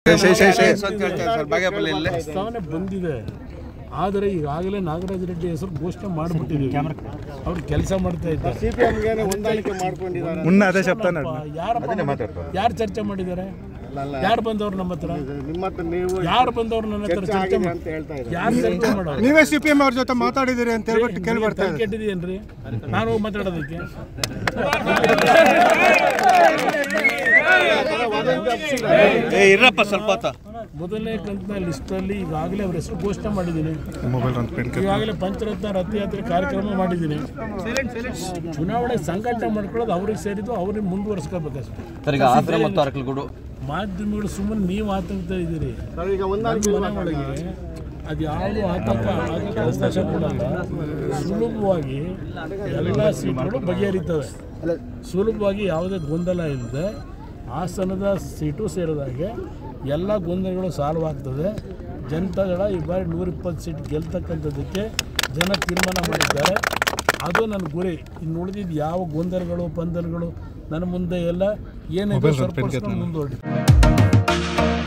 ಪ್ರಸ್ತಾವನೆ ಬಂದಿದೆ ಆದರೆ ಈಗಾಗಲೇ ನಾಗರಾಜ ರೆಡ್ಡಿ ಹೆಸರು ಘೋಷಣೆ ಮಾಡಿಬಿಟ್ಟಿದ್ದೀವಿ ಅವ್ರು ಕೆಲಸ ಮಾಡ್ತಾ ಇದ್ದಾರೆ ಸಿಪಿಎಂಗೆ ಹೊಂದಾಣಿಕೆ ಮಾಡ್ಕೊಂಡಿದ್ದಾರೆ ಮುನ್ನ ಅದೇ ಶಬ್ದ ಯಾರಪ್ಪ ಯಾರು ಚರ್ಚೆ ಮಾಡಿದ್ದಾರೆ ಯಾರು ಬಂದವ್ರು ನಮ್ಮ ಹತ್ರ ನಿಮ್ಮ ಹತ್ರ ನೀವು ಯಾರು ಬಂದವ್ರು ನನ್ನ ಹತ್ರ ಚರ್ಚೆ ಆಗಿದೆ ಮಾಡಿ ಅಂತ ಹೇಳ್ತಾ ಇದ್ದಾರೆ ಯಾರು ಚರ್ಚೆ ಮಾಡೋರು ನೀವೇ ಸಿ ಪಿ ಎಂ ಅವ್ರ ಜೊತೆ ಮಾತಾಡಿದಿರಿ ಅಂತ ಹೇಳ್ಬಿಟ್ಟು ಕೇಳಿ ಬರ್ತಾ ಇದೆ ಕೆಟ್ಟಿದೆಯೇನ್ರಿ ನಾನು ಹೋಗಿ ಮಾತಾಡೋದಕ್ಕೆ ಇರಪ್ಪ ಸ್ವಲ್ಪ ಹೊತ್ತು. ಮೊದಲನೇ ಕಂತಿನ ಲಿಸ್ಟಲ್ಲಿ ಈಗಾಗಲೇ ಅವ್ರ ಹೆಸರು ಘೋಷಣೆ ಮಾಡಿದ್ದೀನಿ ಮೊಬೈಲ್ ಅಂತ ಪೆನ್ ಈಗಾಗಲೇ ಪಂಚರತ್ನ ರಥಯಾತ್ರೆ ಕಾರ್ಯಕ್ರಮ ಮಾಡಿದ್ದೀನಿ ಚುನಾವಣೆ ಸಂಘಟನೆ ಮಾಡ್ಕೊಳ್ಳೋದು ಅವ್ರಿಗೆ ಸೇರಿದ್ದು ಅವ್ರಿಗೆ ಮುಂದುವರಿಸ್ಕೋಬೇಕಷ್ಟೇ ಸರ್ ಈಗ ಆಂಧ್ರ ಮತ್ತು ಅರಕಲಗೂಡು ಮಾಧ್ಯಮಗಳು ಸುಮ್ಮನೆ ನೀವು ಆತಂಕ ಇದ್ದೀರಿ ಸರ್ ಈಗ ಹೊಂದಾಣಿಕೆ ನನ್ನ ಮನೆ ಒಳಗೆ ಅದು ಯಾವುದು ಆತಂಕ ಆಗಕ್ಕೆ ಅವಕಾಶ ಕೊಡಲ್ಲ ಸುಲಭವಾಗಿ ಎಲ್ಲ ಸೀಟ್ಗಳು ಬಗೆಹರಿತವೆ ಸುಲಭವಾಗಿ ಯಾವುದೇ ಗೊಂದಲ ಇಲ್ಲದೆ ಹಾಸನದ ಸೀಟು ಸೇರಿದಾಗೆ ಎಲ್ಲ ಗೊಂದಲಗಳು ಸಾಲ್ವ್ ಆಗ್ತದೆ ಜನತಾದಳ ಈ ಬಾರಿ ನೂರಿಪ್ಪತ್ತು ಸೀಟ್ ಗೆಲ್ತಕ್ಕಂಥದ್ದಕ್ಕೆ ಜನ ತೀರ್ಮಾನ ಮಾಡಿದ್ದಾರೆ ಅದು ನನ್ನ ಗುರಿ ಇನ್ನು ಉಳಿದಿದ್ದು ಯಾವ ಗೊಂದಲಗಳು ಪಂದಲಗಳು ನನ್ನ ಮುಂದೆ ಎಲ್ಲ ಏನಿದೆ ಸ್ವಲ್ಪ ಮುಂದುವರಿ